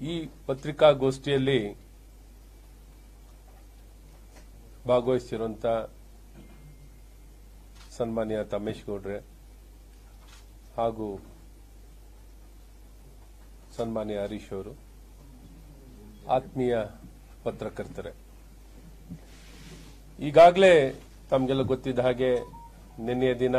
ಈ ಪತ್ರಿಕಾಗೋಷ್ಠಿಯಲ್ಲಿ ಭಾಗವಹಿಸಿರುವಂತ ಸನ್ಮಾನ್ಯ ತಮೇಶ್ ಗೌಡ್ರೆ ಹಾಗೂ ಸನ್ಮಾನ್ಯ ಹರೀಶ್ ಅವರು ಆತ್ಮೀಯ ಪತ್ರಕರ್ತರೆ ಈಗಾಗಲೇ ತಮಗೆಲ್ಲ ಗೊತ್ತಿದ್ದ ಹಾಗೆ ನಿನ್ನೆಯ ದಿನ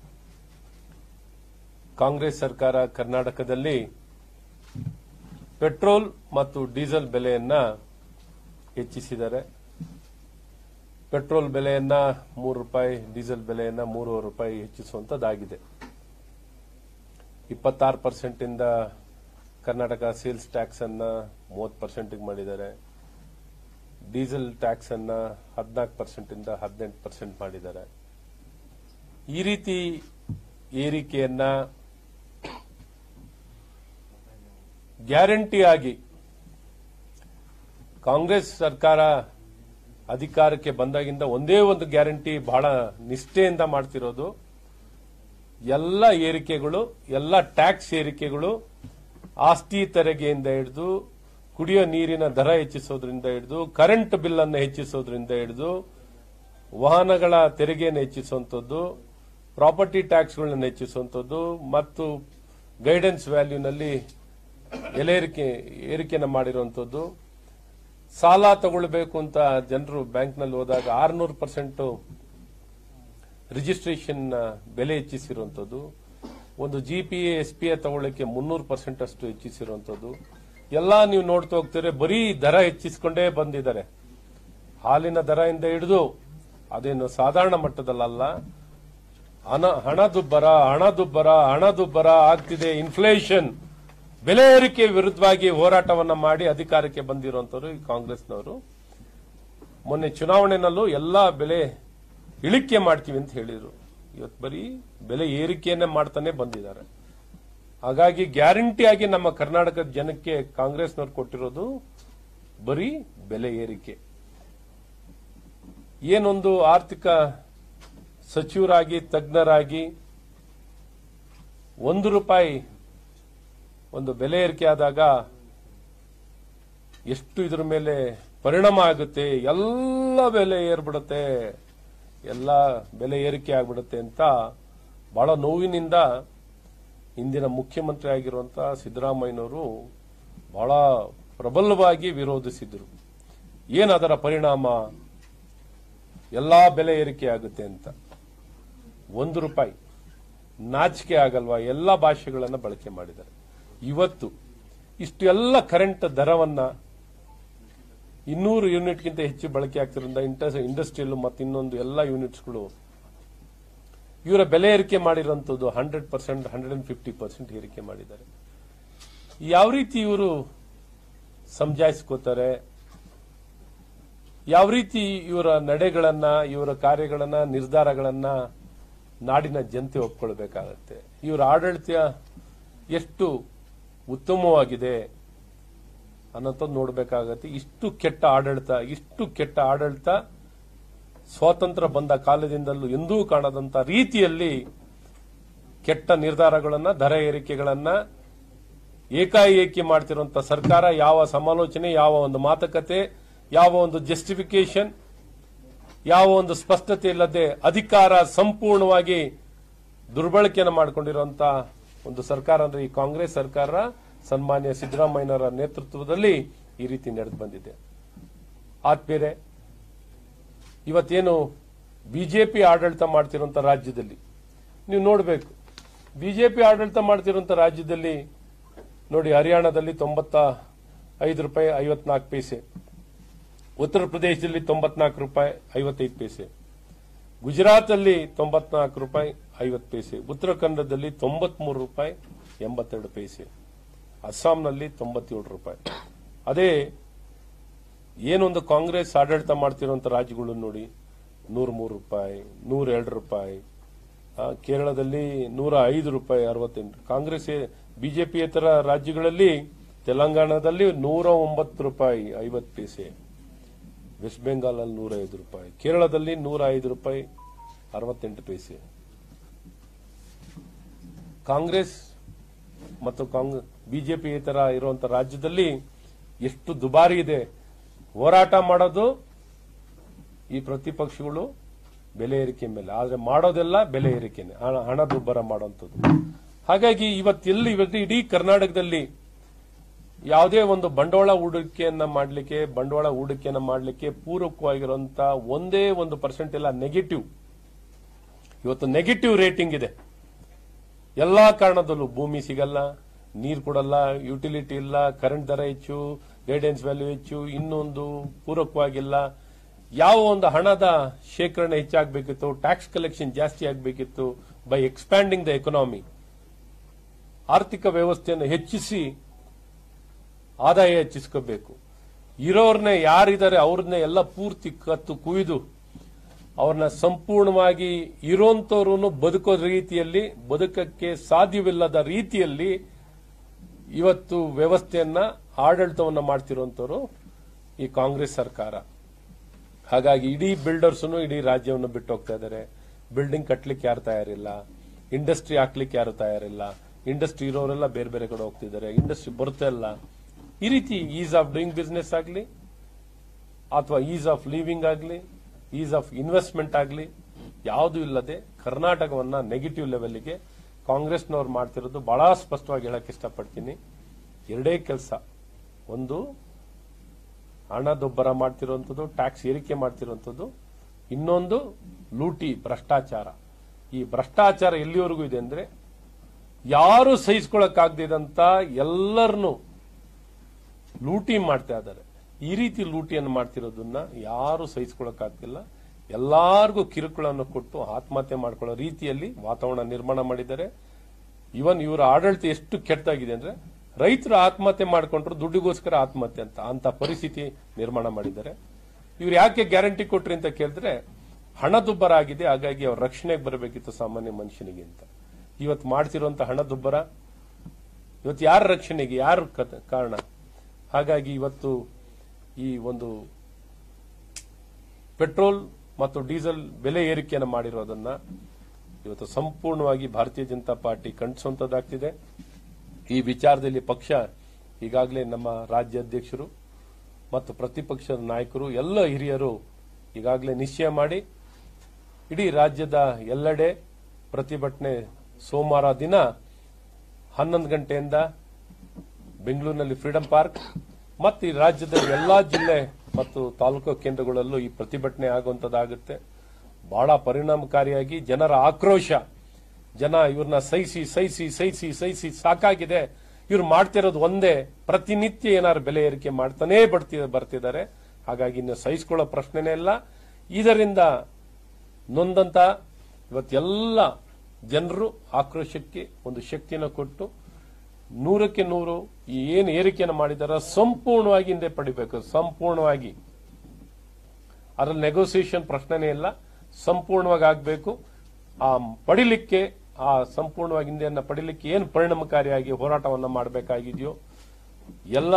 ಕಾಂಗ್ರೆಸ್ ಸರ್ಕಾರ ಕರ್ನಾಟಕದಲ್ಲಿ ಪೆಟ್ರೋಲ್ ಮತ್ತು ಡೀಸೆಲ್ ಬೆಲೆಯನ್ನ ಹೆಚ್ಚಿಸಿದ್ದಾರೆ ಪೆಟ್ರೋಲ್ ಬೆಲೆಯನ್ನ ಮೂರು ರೂಪಾಯಿ ಡೀಸೆಲ್ ಬೆಲೆಯನ್ನ ಮೂರುವರೆ ರೂಪಾಯಿ ಹೆಚ್ಚಿಸುವಂತದ್ದಾಗಿದೆ ಇಪ್ಪತ್ತಾರು ಪರ್ಸೆಂಟ್ ಇಂದ ಕರ್ನಾಟಕ ಸೇಲ್ಸ್ ಟ್ಯಾಕ್ಸ್ ಅನ್ನ ಮೂವತ್ತು ಪರ್ಸೆಂಟ್ ಮಾಡಿದ್ದಾರೆ ಡೀಸೆಲ್ ಟ್ಯಾಕ್ಸ್ ಅನ್ನ ಹದಿನಾಲ್ಕು ಪರ್ಸೆಂಟ್ ಇಂದ ಹದಿನೆಂಟು ಪರ್ಸೆಂಟ್ ಮಾಡಿದ್ದಾರೆ ಈ ರೀತಿ ಏರಿಕೆಯನ್ನ ಗ್ಯಾರಂಟಿಯಾಗಿ ಕಾಂಗ್ರೆಸ್ ಸರ್ಕಾರ ಅಧಿಕಾರಕ್ಕೆ ಬಂದಾಗಿಂದ ಒಂದೇ ಒಂದು ಗ್ಯಾರಂಟಿ ಬಹಳ ನಿಷ್ಠೆಯಿಂದ ಮಾಡ್ತಿರೋದು ಎಲ್ಲ ಏರಿಕೆಗಳು ಎಲ್ಲ ಟ್ಯಾಕ್ಸ್ ಏರಿಕೆಗಳು ಆಸ್ತಿ ತೆರಿಗೆಯಿಂದ ಹಿಡಿದು ಕುಡಿಯೋ ನೀರಿನ ದರ ಹೆಚ್ಚಿಸೋದ್ರಿಂದ ಹಿಡಿದು ಕರೆಂಟ್ ಬಿಲ್ ಅನ್ನು ಹೆಚ್ಚಿಸೋದ್ರಿಂದ ಹಿಡಿದು ವಾಹನಗಳ ತೆರಿಗೆಯನ್ನು ಹೆಚ್ಚಿಸುವಂಥದ್ದು ಪ್ರಾಪರ್ಟಿ ಟ್ಯಾಕ್ಸ್ಗಳನ್ನ ಹೆಚ್ಚಿಸುವಂಥದ್ದು ಮತ್ತು ಗೈಡೆನ್ಸ್ ವ್ಯಾಲ್ಯೂನಲ್ಲಿ ಎಲೆ ಏರಿಕೆ ಏರಿಕೆನ ಮಾಡಿರುವಂಥದ್ದು ಸಾಲ ತಗೊಳ್ಬೇಕು ಅಂತ ಜನರು ಬ್ಯಾಂಕ್ನಲ್ಲಿ ಹೋದಾಗ ಆರ್ನೂರು ಪರ್ಸೆಂಟ್ ರಿಜಿಸ್ಟ್ರೇಷನ್ ಬೆಲೆ ಹೆಚ್ಚಿಸಿರುವಂಥದ್ದು ಒಂದು G P A S P A ತಗೊಳ್ಳಿಕ್ಕೆ ಮುನ್ನೂರು ಪರ್ಸೆಂಟ್ ಅಷ್ಟು ಹೆಚ್ಚಿಸಿರುವಂಥದ್ದು ಎಲ್ಲ ನೀವು ನೋಡ್ತಾ ಹೋಗ್ತೀರಿ ಬರೀ ದರ ಹೆಚ್ಚಿಸಿಕೊಂಡೇ ಬಂದಿದ್ದಾರೆ ಹಾಲಿನ ದರದಿಂದ ಹಿಡಿದು ಅದೇನು ಸಾಧಾರಣ ಮಟ್ಟದಲ್ಲ ಹಣ ಹಣದುಬ್ಬರ ಹಣದುಬ್ಬರ ಹಣದುಬ್ಬರ ಆಗ್ತಿದೆ ಇನ್ಫ್ಲೇಷನ್ ಬೆಲೆ ಏರಿಕೆ ವಿರುದ್ಧವಾಗಿ ಹೋರಾಟವನ್ನ ಮಾಡಿ ಅಧಿಕಾರಕ್ಕೆ ಬಂದಿರುವಂತವರು ಈ ಕಾಂಗ್ರೆಸ್ನವರು ಮೊನ್ನೆ ಚುನಾವಣೆನಲ್ಲೂ ಎಲ್ಲಾ ಬೆಲೆ ಇಳಿಕೆ ಮಾಡ್ತೀವಿ ಅಂತ ಹೇಳಿದ್ರು ಇವತ್ತು ಬರೀ ಬೆಲೆ ಏರಿಕೆಯನ್ನೇ ಮಾಡ್ತಾನೆ ಬಂದಿದ್ದಾರೆ ಹಾಗಾಗಿ ಗ್ಯಾರಂಟಿಯಾಗಿ ನಮ್ಮ ಕರ್ನಾಟಕದ ಜನಕ್ಕೆ ಕಾಂಗ್ರೆಸ್ನವ್ರು ಕೊಟ್ಟಿರೋದು ಬರೀ ಬೆಲೆ ಏರಿಕೆ ಏನೊಂದು ಆರ್ಥಿಕ ಸಚಿವರಾಗಿ ತಜ್ಞರಾಗಿ ಒಂದು ರೂಪಾಯಿ ಒಂದು ಬೆಲೆ ಏರಿಕೆ ಆದಾಗ ಎಷ್ಟು ಇದ್ರ ಮೇಲೆ ಪರಿಣಾಮ ಆಗುತ್ತೆ ಎಲ್ಲ ಬೆಲೆ ಏರ್ಬಿಡುತ್ತೆ ಎಲ್ಲ ಬೆಲೆ ಏರಿಕೆ ಆಗ್ಬಿಡುತ್ತೆ ಅಂತ ಬಹಳ ನೋವಿನಿಂದ ಇಂದಿನ ಮುಖ್ಯಮಂತ್ರಿ ಆಗಿರುವಂತಹ ಸಿದ್ದರಾಮಯ್ಯನವರು ಬಹಳ ಪ್ರಬಲವಾಗಿ ವಿರೋಧಿಸಿದ್ರು ಏನದರ ಪರಿಣಾಮ ಎಲ್ಲಾ ಬೆಲೆ ಏರಿಕೆ ಆಗುತ್ತೆ ಅಂತ ಒಂದು ರೂಪಾಯಿ ನಾಚಿಕೆ ಆಗಲ್ವಾ ಎಲ್ಲಾ ಭಾಷೆಗಳನ್ನ ಬಳಕೆ ಮಾಡಿದ್ದಾರೆ ಇವತ್ತು ಇಷ್ಟು ಎಲ್ಲ ಕರೆಂಟ್ ದರವನ್ನ ಇನ್ನೂರು ಯೂನಿಟ್ಗಿಂತ ಹೆಚ್ಚು ಬಳಕೆ ಆಗ್ತಿರೋದ್ರಿಂದ ಇಂಡಸ್ಟ್ರಿಯಲ್ ಮತ್ತು ಇನ್ನೊಂದು ಎಲ್ಲ ಯೂನಿಟ್ಸ್ಗಳು ಇವರ ಬೆಲೆ ಏರಿಕೆ ಮಾಡಿರುವಂತದ್ದು hundred percent hundred and fifty percent ಏರಿಕೆ ಮಾಡಿದ್ದಾರೆ ಯಾವ ರೀತಿ ಇವರು ಸಮಜಾಯಿಸ್ಕೋತಾರೆ ಯಾವ ರೀತಿ ಇವರ ನಡೆಗಳನ್ನ ಇವರ ಕಾರ್ಯಗಳನ್ನ ನಿರ್ಧಾರಗಳನ್ನ ನಾಡಿನ ಜನತೆ ಒಪ್ಕೊಳ್ಬೇಕಾಗತ್ತೆ ಇವರ ಆಡಳಿತ ಎಷ್ಟು ಉತ್ತಮವಾಗಿದೆ ಅನ್ನೋಂಥದ್ದು ನೋಡಬೇಕಾಗತ್ತೆ ಇಷ್ಟು ಕೆಟ್ಟ ಆಡಳಿತ ಇಷ್ಟು ಕೆಟ್ಟ ಆಡಳಿತ ಸ್ವಾತಂತ್ರ್ಯ ಬಂದ ಕಾಲದಿಂದಲೂ ಎಂದೂ ಕಾಣದಂತ ರೀತಿಯಲ್ಲಿ ಕೆಟ್ಟ ನಿರ್ಧಾರಗಳನ್ನ ದರ ಏರಿಕೆಗಳನ್ನ ಏಕಾಏಕಿ ಮಾಡ್ತಿರುವಂತ ಸರ್ಕಾರ ಯಾವ ಸಮಾಲೋಚನೆ ಯಾವ ಒಂದು ಮಾತುಕತೆ ಯಾವ ಒಂದು ಜಸ್ಟಿಫಿಕೇಶನ್ ಯಾವ ಒಂದು ಸ್ಪಷ್ಟತೆ ಇಲ್ಲದೆ ಅಧಿಕಾರ ಸಂಪೂರ್ಣವಾಗಿ ದುರ್ಬಳಕೆಯನ್ನು ಮಾಡಿಕೊಂಡಿರುವಂತ ಒಂದು ಸರ್ಕಾರ ಅಂದ್ರೆ ಈ ಕಾಂಗ್ರೆಸ್ ಸರ್ಕಾರ ಸನ್ಮಾನ್ಯ ಸಿದ್ದರಾಮಯ್ಯನವರ ನೇತೃತ್ವದಲ್ಲಿ ಈ ರೀತಿ ನಡೆದು ಬಂದಿದೆ ಆತ್ಮೀಯರೇ ಇವತ್ತೇನು ಬಿಜೆಪಿ ಆಡಳಿತ ಮಾಡ್ತಿರುವಂತ ರಾಜ್ಯದಲ್ಲಿ ನೀವು ನೋಡಬೇಕು ಬಿಜೆಪಿ ಆಡಳಿತ ಮಾಡ್ತಿರುವಂತ ರಾಜ್ಯದಲ್ಲಿ ನೋಡಿ ಹರಿಯಾಣದಲ್ಲಿ ತೊಂಬತ್ತ ಐದು ರೂಪಾಯಿ ಐವತ್ನಾಲ್ಕು ಪೈಸೆ ಉತ್ತರ ಪ್ರದೇಶದಲ್ಲಿ ತೊಂಬತ್ನಾಲ್ಕು ರೂಪಾಯಿ ಐವತ್ತೈದು ಪೈಸೆ ಗುಜರಾತ್ ಅಲ್ಲಿ ತೊಂಬತ್ನಾಲ್ಕು ರೂಪಾಯಿ ಐವತ್ತು ಪೈಸೆ ಉತ್ತರ ಕನ್ನಡದಲ್ಲಿ ತೊಂಬತ್ಮೂರು ರೂಪಾಯಿ ಎಂಬತ್ತೆರಡು ಪೈಸೆ ಅಸ್ಸಾಂನಲ್ಲಿ ತೊಂಬತ್ತೇಳು ರೂಪಾಯಿ ಅದೇ ಏನೊಂದು ಕಾಂಗ್ರೆಸ್ ಆಡಳಿತ ಮಾಡ್ತಿರುವಂತ ರಾಜ್ಯಗಳು ನೋಡಿ ನೂರ ಮೂರು ರೂಪಾಯಿ ನೂರ ಎರಡು ರೂಪಾಯಿ ಆ, ಕೇರಳದಲ್ಲಿ ನೂರ ಐದು ರೂಪಾಯಿ ಅರವತ್ತೆಂಟು ಕಾಂಗ್ರೆಸ್ ಬಿಜೆಪಿಯೇತರ ರಾಜ್ಯಗಳಲ್ಲಿ ತೆಲಂಗಾಣದಲ್ಲಿ ನೂರ ಒಂಬತ್ತು ರೂಪಾಯಿ ಐವತ್ತು ಪೈಸೆ ವೆಸ್ಟ್ ಬೆಂಗಾಲ್ ಅಲ್ಲಿ ನೂರ ಐದು ರೂಪಾಯಿ ಕೇರಳದಲ್ಲಿ ನೂರ ಐದು ರೂಪಾಯಿ ಅರವತ್ತೆಂಟು ಪೈಸೆ ಕಾಂಗ್ರೆಸ್ ಮತ್ತು ಕಾಂಗ್- ಬಿಜೆಪಿ ತರ ಇರುವಂತ ರಾಜ್ಯದಲ್ಲಿ ಎಷ್ಟು ದುಬಾರಿ ಇದೆ ಹೋರಾಟ ಮಾಡೋದು ಈ ಪ್ರತಿಪಕ್ಷಗಳು ಬೆಲೆ ಏರಿಕೆ ಮೇಲೆ ಆದ್ರೆ ಮಾಡೋದೆಲ್ಲ ಬೆಲೆ ಏರಿಕೆನೆ ಹಣ- ಹಣದುಬ್ಬರ ಮಾಡುವಂಥದ್ದು ಹಾಗಾಗಿ ಇವತ್ತೆಲ್ಲಿ ಇವತ್ತು ಇಡೀ ಕರ್ನಾಟಕದಲ್ಲಿ ಯಾವುದೇ ಒಂದು ಬಂಡವಾಳ ಹೂಡಿಕೆಯನ್ನ ಮಾಡಲಿಕ್ಕೆ ಬಂಡವಾಳ ಹೂಡಿಕೆಯನ್ನ ಮಾಡಲಿಕ್ಕೆ ಪೂರಕವಾಗಿರುವಂತ ಒಂದೇ ಒಂದು ಪರ್ಸೆಂಟ್ ಇಲ್ಲ ನೆಗೆಟಿವ್ ಇವತ್ತು ನೆಗೆಟಿವ್ ರೇಟಿಂಗ್ ಇದೆ ಎಲ್ಲಾ ಕಾರಣದಲ್ಲೂ ಭೂಮಿ ಸಿಗಲ್ಲ ನೀರು ಕೊಡಲ್ಲ ಯುಟಿಲಿಟಿ ಇಲ್ಲ ಕರೆಂಟ್ ದರ ಹೆಚ್ಚು ಗೈಡೆನ್ಸ್ ವ್ಯಾಲ್ಯೂ ಹೆಚ್ಚು ಇನ್ನೊಂದು ಪೂರಕವಾಗಿಲ್ಲ ಯಾವ ಒಂದು ಹಣದ ಶೇಖರಣೆ ಹೆಚ್ಚಾಗಬೇಕಿತ್ತು ಟ್ಯಾಕ್ಸ್ ಕಲೆಕ್ಷನ್ ಜಾಸ್ತಿ ಆಗಬೇಕಿತ್ತು ಬೈ ಎಕ್ಸ್ಪ್ಯಾಂಡಿಂಗ್ ದ ಎಕನಾಮಿ ಆರ್ಥಿಕ ವ್ಯವಸ್ಥೆಯನ್ನು ಹೆಚ್ಚಿಸಿ ಆದಾಯ ಹೆಚ್ಚಿಸ್ಕೋಬೇಕು ಇರೋರ್ನೇ ಯಾರಿದ್ದಾರೆ ಅವ್ರನ್ನೇ ಎಲ್ಲ ಪೂರ್ತಿ ಕತ್ತು ಕುಯ್ದು ಅವ್ರನ್ನ ಸಂಪೂರ್ಣವಾಗಿ ಇರೋಂಥವ್ರು ಬದುಕೋ ರೀತಿಯಲ್ಲಿ ಬದುಕಕ್ಕೆ ಸಾಧ್ಯವಿಲ್ಲದ ರೀತಿಯಲ್ಲಿ ಇವತ್ತು ವ್ಯವಸ್ಥೆಯನ್ನ ಆಡಳಿತವನ್ನ ಮಾಡ್ತಿರುವಂತವರು ಈ ಕಾಂಗ್ರೆಸ್ ಸರ್ಕಾರ ಹಾಗಾಗಿ ಇಡೀ ಬಿಲ್ಡರ್ಸ್ ಇಡೀ ರಾಜ್ಯವನ್ನು ಬಿಟ್ಟು ಹೋಗ್ತಾ ಇದ್ದಾರೆ ಬಿಲ್ಡಿಂಗ್ ಕಟ್ಲಿಕ್ಕೆ ಯಾರು ತಯಾರಿಲ್ಲ ಇಂಡಸ್ಟ್ರಿ ಹಾಕ್ಲಿಕ್ಕೆ ಯಾರು ತಯಾರಿಲ್ಲ ಇಂಡಸ್ಟ್ರಿ ಇರೋರೆಲ್ಲ ಬೇರೆ ಬೇರೆ ಕಡೆ ಹೋಗ್ತಿದ್ದಾರೆ ಇಂಡಸ್ಟ್ರಿ ಬರ್ತಾ ಇಲ್ಲ ಈ ರೀತಿ ಈಸ್ ಆಫ್ ಡೂಯಿಂಗ್ ಬಿಸ್ನೆಸ್ ಆಗಲಿ ಅಥವಾ ಈಸ್ ಆಫ್ ಲಿವಿಂಗ್ ಆಗಲಿ ಈಸ್ ಆಫ್ ಇನ್ವೆಸ್ಟ್ಮೆಂಟ್ ಆಗಲಿ ಯಾವುದೂ ಇಲ್ಲದೆ ಕರ್ನಾಟಕವನ್ನ ನೆಗೆಟಿವ್ ಲೆವೆಲ್ಗೆ ಕಾಂಗ್ರೆಸ್ನವ್ರು ಮಾಡ್ತಿರೋದು ಬಹಳ ಸ್ಪಷ್ಟವಾಗಿ ಹೇಳಕ್ ಇಷ್ಟಪಡ್ತೀನಿ ಎರಡೇ ಕೆಲಸ ಒಂದು ಹಣದುಬ್ಬರ ಮಾಡ್ತಿರುವಂಥದ್ದು ಟ್ಯಾಕ್ಸ್ ಏರಿಕೆ ಮಾಡ್ತಿರುವಂಥದ್ದು ಇನ್ನೊಂದು ಲೂಟಿ ಭ್ರಷ್ಟಾಚಾರ ಈ ಭ್ರಷ್ಟಾಚಾರ ಎಲ್ಲಿವರೆಗೂ ಇದೆ ಅಂದ್ರೆ ಯಾರು ಸಹಿಸ್ಕೊಳಕ್ಕಾಗದಿದಂತ ಎಲ್ಲರನ್ನು ಲೂಟಿ ಮಾಡ್ತಾ ಇದ್ದಾರೆ ಈ ರೀತಿ ಲೂಟಿಯನ್ನು ಮಾಡ್ತಿರೋದನ್ನ ಯಾರು ಸಹಿಸ್ಕೊಳಕ್ಕಾಗ್ತಿಲ್ಲ ಎಲ್ಲಾರ್ಗೂ ಕಿರುಕುಳವನ್ನು ಕೊಟ್ಟು ಆತ್ಮಹತ್ಯೆ ಮಾಡ್ಕೊಳ್ಳೋ ರೀತಿಯಲ್ಲಿ ವಾತಾವರಣ ನಿರ್ಮಾಣ ಮಾಡಿದ್ದಾರೆ ಇವನ್ ಇವರ ಆಡಳಿತ ಎಷ್ಟು ಕೆಟ್ಟದಾಗಿದೆ ಅಂದ್ರೆ ರೈತರು ಆತ್ಮಹತ್ಯೆ ಮಾಡ್ಕೊಂಡ್ರು ದುಡ್ಡಿಗೋಸ್ಕರ ಆತ್ಮಹತ್ಯೆ ಅಂತ ಅಂತ ಪರಿಸ್ಥಿತಿ ನಿರ್ಮಾಣ ಮಾಡಿದ್ದಾರೆ ಇವ್ರು ಯಾಕೆ ಗ್ಯಾರಂಟಿ ಕೊಟ್ರಿ ಅಂತ ಕೇಳಿದ್ರೆ ಹಣದುಬ್ಬರ ಆಗಿದೆ ಹಾಗಾಗಿ ಅವ್ರ ರಕ್ಷಣೆಗೆ ಬರಬೇಕಿತ್ತು ಸಾಮಾನ್ಯ ಮನುಷ್ಯನಿಗೆ ಅಂತ ಇವತ್ತು ಮಾಡ್ತಿರುವಂತ ಹಣದುಬ್ಬರ ಇವತ್ತು ಯಾರ ರಕ್ಷಣೆಗೆ ಯಾರು ಕಥ- ಕಾರಣ ಹಾಗಾಗಿ ಇವತ್ತು ಈ ಒಂದು ಪೆಟ್ರೋಲ್ ಮತ್ತು ಡೀಸೆಲ್ ಬೆಲೆ ಏರಿಕೆಯನ್ನು ಮಾಡಿರೋದನ್ನ ಇವತ್ತು ಸಂಪೂರ್ಣವಾಗಿ ಭಾರತೀಯ ಜನತಾ ಪಾರ್ಟಿ ಖಂಡಿಸುವಂತದ್ದಾಗ್ತಿದೆ ಈ ವಿಚಾರದಲ್ಲಿ ಪಕ್ಷ ಈಗಾಗಲೇ ನಮ್ಮ ರಾಜ್ಯ ಅಧ್ಯಕ್ಷರು ಮತ್ತು ಪ್ರತಿಪಕ್ಷದ ನಾಯಕರು ಎಲ್ಲ ಹಿರಿಯರು ಈಗಾಗಲೇ ನಿಶ್ಚಯ ಮಾಡಿ ಇಡೀ ರಾಜ್ಯದ ಎಲ್ಲೆಡೆ ಪ್ರತಿಭಟನೆ ಸೋಮವಾರ ದಿನ ಹನ್ನೊಂದು ಗಂಟೆಯಿಂದ ಬೆಂಗಳೂರಿನಲ್ಲಿ ಫ್ರೀಡಂ ಪಾರ್ಕ್ ಮತ್ತು ಈ ರಾಜ್ಯದ ಎಲ್ಲಾ ಜಿಲ್ಲೆ ಮತ್ತು ತಾಲೂಕು ಕೇಂದ್ರಗಳಲ್ಲೂ ಈ ಪ್ರತಿಭಟನೆ ಆಗುವಂತದ್ದಾಗುತ್ತೆ ಬಹಳ ಪರಿಣಾಮಕಾರಿಯಾಗಿ ಜನರ ಆಕ್ರೋಶ ಜನ ಇವ್ರನ್ನ ಸಹಿಸಿ ಸಹಿಸಿ ಸಹಿಸಿ ಸಹಿಸಿ ಸಾಕಾಗಿದೆ ಇವ್ರು ಮಾಡ್ತಿರೋದು ಒಂದೇ ಪ್ರತಿನಿತ್ಯ ಏನಾದ್ರು ಬೆಲೆ ಏರಿಕೆ ಮಾಡ್ತಾನೇ ಬರ್ತಿ ಬರ್ತಿದ್ದಾರೆ ಹಾಗಾಗಿ ಇನ್ನು ಸಹಿಸ್ಕೊಳ್ಳೋ ಪ್ರಶ್ನೆನೇ ಇಲ್ಲ ಇದರಿಂದ ನೊಂದಂತ ಇವತ್ತೆಲ್ಲ ಜನರು ಆಕ್ರೋಶಕ್ಕೆ ಒಂದು ಶಕ್ತಿಯನ್ನು ಕೊಟ್ಟು ನೂರಕ್ಕೆ ನೂರು ಈ ಏನು ಏರಿಕೆಯನ್ನು ಮಾಡಿದಾರ ಸಂಪೂರ್ಣವಾಗಿ ಹಿಂದೆ ಪಡಿಬೇಕು ಸಂಪೂರ್ಣವಾಗಿ ಅದ್ರಲ್ಲಿ ನೆಗೋಸಿಯೇಷನ್ ಪ್ರಶ್ನೆನೇ ಇಲ್ಲ ಸಂಪೂರ್ಣವಾಗಿ ಆಗಬೇಕು ಆ ಪಡಿಲಿಕ್ಕೆ ಆ ಸಂಪೂರ್ಣವಾಗಿ ಹಿಂದೆಯನ್ನ ಪಡಿಲಿಕ್ಕೆ ಏನು ಪರಿಣಾಮಕಾರಿಯಾಗಿ ಹೋರಾಟವನ್ನ ಮಾಡಬೇಕಾಗಿದೆಯೋ ಎಲ್ಲ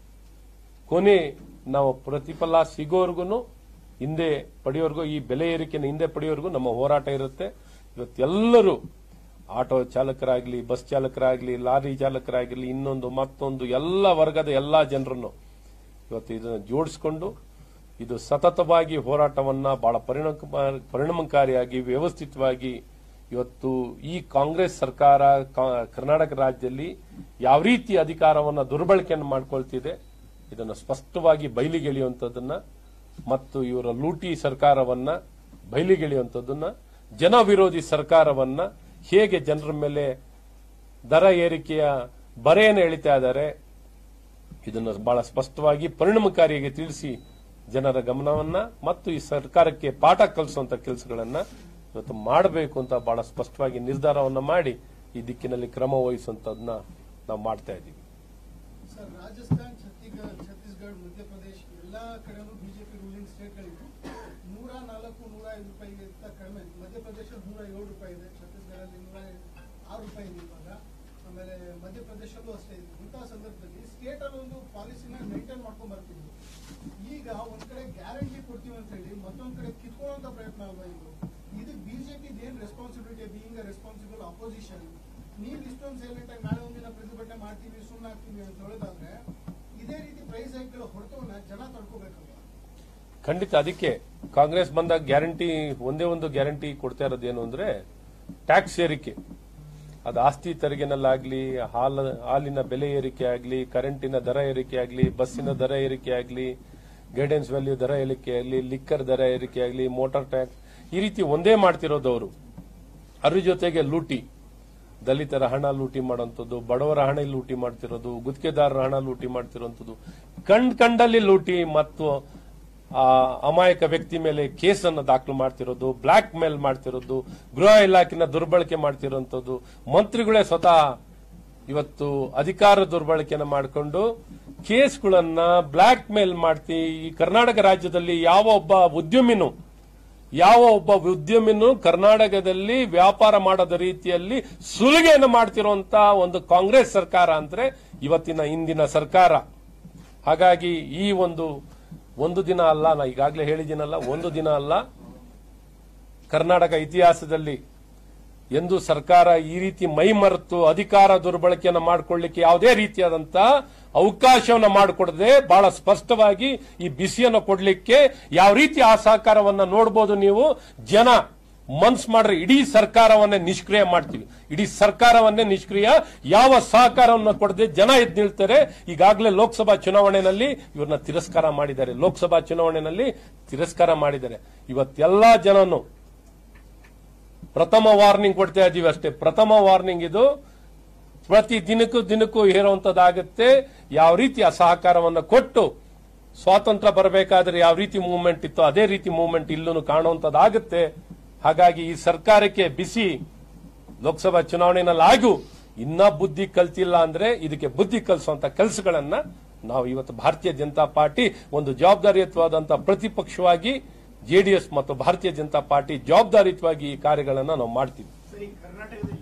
ಕೊನೆ ನಾವು ಪ್ರತಿಫಲ ಸಿಗೋವರೆಗೂ ಹಿಂದೆ ಪಡೆಯೋರ್ಗು ಈ ಬೆಲೆ ಏರಿಕೆನ ಹಿಂದೆ ಪಡೆಯೋರ್ಗು ನಮ್ಮ ಹೋರಾಟ ಇರುತ್ತೆ ಇವತ್ತೆಲ್ಲರೂ ಆಟೋ ಚಾಲಕರಾಗ್ಲಿ ಬಸ್ ಚಾಲಕರಾಗ್ಲಿ ಲಾರಿ ಚಾಲಕರಾಗ್ಲಿ ಇನ್ನೊಂದು ಮತ್ತೊಂದು ಎಲ್ಲ ವರ್ಗದ ಎಲ್ಲಾ ಜನರನ್ನು ಇವತ್ತು ಇದನ್ನು ಜೋಡಿಸಿಕೊಂಡು ಇದು ಸತತವಾಗಿ ಹೋರಾಟವನ್ನ ಬಹಳ ಪರಿಣಾಮ- ಪರಿಣಾಮಕಾರಿಯಾಗಿ ವ್ಯವಸ್ಥಿತವಾಗಿ ಇವತ್ತು ಈ ಕಾಂಗ್ರೆಸ್ ಸರ್ಕಾರ ಕಾ- ಕರ್ನಾಟಕ ರಾಜ್ಯದಲ್ಲಿ ಯಾವ ರೀತಿ ಅಧಿಕಾರವನ್ನ ದುರ್ಬಳಕೆಯನ್ನು ಮಾಡ್ಕೊಳ್ತಿದೆ ಇದನ್ನು ಸ್ಪಷ್ಟವಾಗಿ ಬಯಲಿಗೆಳೆಯುವಂಥದ್ದನ್ನ ಮತ್ತು ಇವರ ಲೂಟಿ ಸರ್ಕಾರವನ್ನ ಬಯಲಿಗೆಳೆಯುವಂಥದ್ದನ್ನ ಜನ ವಿರೋಧಿ ಸರ್ಕಾರವನ್ನ ಹೇಗೆ ಜನರ ಮೇಲೆ ದರ ಏರಿಕೆಯ ಬರೆಯನ್ನು ಎಳಿತಾ ಇದ್ದಾರೆ ಇದನ್ನು ಬಹಳ ಸ್ಪಷ್ಟವಾಗಿ ಪರಿಣಾಮಕಾರಿಯಾಗಿ ತಿಳಿಸಿ ಜನರ ಗಮನವನ್ನ ಮತ್ತು ಈ ಸರ್ಕಾರಕ್ಕೆ ಪಾಠ ಕಲಿಸುವಂತ ಕೆಲಸಗಳನ್ನ ಇವತ್ತು ಮಾಡಬೇಕು ಅಂತ ಬಹಳ ಸ್ಪಷ್ಟವಾಗಿ ನಿರ್ಧಾರವನ್ನ ಮಾಡಿ ಈ ದಿಕ್ಕಿನಲ್ಲಿ ಕ್ರಮ ವಹಿಸುವಂತದನ್ನ ನಾವು ಮಾಡ್ತಾ ಇದ್ದೀವಿ ಸರ್ ರಾಜಸ್ಥಾನ್ ಛತ್ತೀಸ್ಗಢ ಛತ್ತೀಸ್ಗಢ ಮಧ್ಯಪ್ರದೇಶ ಎಲ್ಲಾ ಕಡೆನೂ ಬಿಜೆಪಿ ರೂಲಿಂಗ್ ಸ್ಟೇಟ್ಗಳಿದ್ದು ನೂರ ನಾಲ್ಕು ನೂರ ಐದು ರೂಪಾಯಿಗಿಂತ ಕಡಿಮೆ ಮಧ್ಯಪ್ರದೇಶ ನೂರ ಏಳು ರೂಪಾಯಿ ಇದೆ ಛತ್ತೀಸ್ಗಢದಲ್ಲಿ ನೂರ ಆರು ರೂಪಾಯಿ ಇದೆ ಇವಾಗ ಆಮೇಲೆ ಮಧ್ಯಪ್ರದೇಶಲ್ಲೂ ಅಷ್ಟೇ ಇದೆ ಇಂತಹ ಸಂದರ್ಭದಲ್ಲಿ ಸ್ಟೇಟ್ ಅಲ್ಲಿ ಒಂದು ಪಾಲಿಸಿನ ಮೇಂಟೈನ್ ಮಾಡ್ಕೊಂಡ್ ಬರ್ತಿದ್ರು ಈಗ ಒಂದ್ ಕಡೆ ಗ್ಯಾರಂಟಿ ಕೊಡ್ತೀವಿ ಅಂತ ಹೇಳಿ ಮತ್ತೊಂದ್ ಕಡೆ ಕಿತ್ಕೊಳ್ಳುವಂತ ಪ್ರಯತ್ನ ಅಲ್ವಾ ಇದು ಇದು ಬಿಜೆಪಿ ಏನ್ ರೆಸ್ಪಾನ್ಸಿಬಿಲಿಟಿ ಬೀಯಿಂಗ್ ರೆಸ್ಪಾನ್ಸಿಬಲ್ ಅಪೋಸಿಷನ್ ನೀವು ಇಷ್ಟೊಂದು ಸೈಲೆಂಟ್ ಆಗಿ ನಾಳೆ ಒಂದಿನ ಪ್ರತಿಭಟನೆ ಮಾಡ್ತೀವಿ ಸುಮ್ಮನಾಗ್ತೀವಿ ಅಂತ ಹೇಳೋದಾದ್ರೆ ಇದೇ ರೀತಿ ಪ್ರೈಸ್ ಹೈಕ್ಗಳ ಹೊಡೆತವನ್ನ ಜನ ತಡ್ಕೋಬೇಕಲ್ವಾ ಖಂಡಿತ ಅದಕ್ಕೆ ಕಾಂಗ್ರೆಸ್ ಬಂದಾಗ ಗ್ಯಾರಂಟಿ ಒಂದೇ ಒಂದು ಗ್ಯಾರಂಟಿ ಕೊಡ್ತಾ ಇರೋದೇನು ಅಂದ್ರೆ ಟ್ಯಾಕ್ಸ್ ಏರಿಕೆ ಅದು ಆಸ್ತಿ ತೆರಿಗೆನಲ್ಲಾಗ್ಲಿ ಹಾಲ ಹಾಲಿನ ಬೆಲೆ ಏರಿಕೆ ಆಗಲಿ ಕರೆಂಟಿನ ದರ ಏರಿಕೆ ಆಗಲಿ ಬಸ್ಸಿನ ದರ ಏರಿಕೆ ಆಗಲಿ ಗೈಡೆನ್ಸ್ ವ್ಯಾಲ್ಯೂ ದರ ಏರಿಕೆ ಆಗಲಿ ಲಿಕ್ಕರ್ ದರ ಏರಿಕೆ ಆಗಲಿ ಮೋಟಾರ್ ಟ್ಯಾಕ್ಸ್ ಈ ರೀತಿ ಒಂದೇ ಮಾಡ್ತಿರೋದು ಅವರು ಅದ್ರ ಜೊತೆಗೆ ಲೂಟಿ ದಲಿತರ ಹಣ ಲೂಟಿ ಮಾಡೋಂಥದ್ದು ಬಡವರ ಹಣ ಲೂಟಿ ಮಾಡ್ತಿರೋದು ಗುತ್ತಿಗೆದಾರರ ಹಣ ಲೂಟಿ ಮಾಡ್ತಿರೋಂಥದ್ದು ಕಂಡ್ ಕಂಡಲ್ಲಿ ಲೂಟಿ ಮತ್ತು ಆ ಅಮಾಯಕ ವ್ಯಕ್ತಿ ಮೇಲೆ ಕೇಸನ್ನು ದಾಖಲು ಮಾಡ್ತಿರೋದು ಬ್ಲಾಕ್ ಮೇಲ್ ಮಾಡ್ತಿರೋದು ಗೃಹ ಇಲಾಖೆನ ದುರ್ಬಳಕೆ ಮಾಡ್ತಿರೋಂಥದ್ದು ಮಂತ್ರಿಗಳೇ ಸ್ವತಃ ಇವತ್ತು ಅಧಿಕಾರ ದುರ್ಬಳಕೆನ ಮಾಡಿಕೊಂಡು ಕೇಸ್ಗಳನ್ನ ಬ್ಲಾಕ್ ಮೇಲ್ ಮಾಡ್ತಿ ಈ ಕರ್ನಾಟಕ ರಾಜ್ಯದಲ್ಲಿ ಯಾವ ಒಬ್ಬ ಉದ್ಯಮಿನೂ ಯಾವ ಒಬ್ಬ ಉದ್ಯಮಿನೂ ಕರ್ನಾಟಕದಲ್ಲಿ ವ್ಯಾಪಾರ ಮಾಡದ ರೀತಿಯಲ್ಲಿ ಸುಲಿಗೆಯನ್ನು ಮಾಡ್ತಿರುವಂತ ಒಂದು ಕಾಂಗ್ರೆಸ್ ಸರ್ಕಾರ ಅಂದ್ರೆ ಇವತ್ತಿನ ಇಂದಿನ ಸರ್ಕಾರ ಹಾಗಾಗಿ ಈ ಒಂದು ಒಂದು ದಿನ ಅಲ್ಲ ನಾ ಈಗಾಗಲೇ ಹೇಳಿದ್ದೀನಲ್ಲ ಒಂದು ದಿನ ಅಲ್ಲ ಕರ್ನಾಟಕ ಇತಿಹಾಸದಲ್ಲಿ ಎಂದು ಸರ್ಕಾರ ಈ ರೀತಿ ಮೈ ಮರೆತು ಅಧಿಕಾರ ದುರ್ಬಳಕೆಯನ್ನು ಮಾಡಿಕೊಳ್ಳಿಕ್ಕೆ ಯಾವುದೇ ರೀತಿಯಾದಂತ ಅವಕಾಶವನ್ನು ಮಾಡಿಕೊಡದೆ ಬಹಳ ಸ್ಪಷ್ಟವಾಗಿ ಈ ಬಿಸಿಯನ್ನು ಕೊಡ್ಲಿಕ್ಕೆ ಯಾವ ರೀತಿ ಆ ಸಹಕಾರವನ್ನ ನೋಡಬಹುದು ನೀವು ಜನ ಮನ್ಸ್ ಮಾಡ್ರೆ ಇಡೀ ಸರ್ಕಾರವನ್ನೇ ನಿಷ್ಕ್ರಿಯ ಮಾಡ್ತೀವಿ ಇಡೀ ಸರ್ಕಾರವನ್ನೇ ನಿಷ್ಕ್ರಿಯ ಯಾವ ಸಹಕಾರವನ್ನು ಕೊಡದೆ ಜನ ಎದ್ದು ನಿಲ್ತಾರೆ ಈಗಾಗಲೇ ಲೋಕಸಭಾ ಚುನಾವಣೆಯಲ್ಲಿ ಇವ್ರನ್ನ ತಿರಸ್ಕಾರ ಮಾಡಿದ್ದಾರೆ ಲೋಕಸಭಾ ಚುನಾವಣೆಯಲ್ಲಿ ತಿರಸ್ಕಾರ ಮಾಡಿದ್ದಾರೆ ಇವತ್ತೆಲ್ಲಾ ಜನನು ಪ್ರಥಮ ವಾರ್ನಿಂಗ್ ಕೊಡ್ತಾ ಇದೀವಿ ಅಷ್ಟೇ ಪ್ರಥಮ ವಾರ್ನಿಂಗ್ ಇದು ಪ್ರತಿ ದಿನಕ್ಕೂ ದಿನಕ್ಕೂ ಹೇರುವಂತದ್ದಾಗುತ್ತೆ ಯಾವ ರೀತಿ ಆ ಸಹಕಾರವನ್ನು ಕೊಟ್ಟು ಸ್ವಾತಂತ್ರ್ಯ ಬರಬೇಕಾದ್ರೆ ಯಾವ ರೀತಿ ಮೂವ್ಮೆಂಟ್ ಇತ್ತು ಅದೇ ರೀತಿ ಮೂವ್ಮೆಂಟ್ ಇಲ್ಲೂ ಕಾಣುವಂತದ್ದಾಗುತ್ತೆ ಹಾಗಾಗಿ ಈ ಸರ್ಕಾರಕ್ಕೆ ಬಿಸಿ ಲೋಕಸಭಾ ಚುನಾವಣೆಯಲ್ಲಿ ಆಗು ಇನ್ನ ಬುದ್ಧಿ ಕಲ್ತಿಲ್ಲ ಅಂದ್ರೆ ಇದಕ್ಕೆ ಬುದ್ಧಿ ಕಲಿಸುವಂತ ಕೆಲಸಗಳನ್ನ ನಾವು ಇವತ್ತು ಭಾರತೀಯ ಜನತಾ ಪಾರ್ಟಿ ಒಂದು ಜವಾಬ್ದಾರಿಯುತವಾದಂತಹ ಪ್ರತಿಪಕ್ಷವಾಗಿ ಜೆಡಿಎಸ್ ಮತ್ತು ಭಾರತೀಯ ಜನತಾ ಪಾರ್ಟಿ ಜವಾಬ್ದಾರಿಯುತವಾಗಿ ಈ ಕಾರ್ಯಗಳನ್ನ ನಾವು ಮಾಡ್ತೀವಿ ಸರಿ ಕರ್ನಾಟಕದ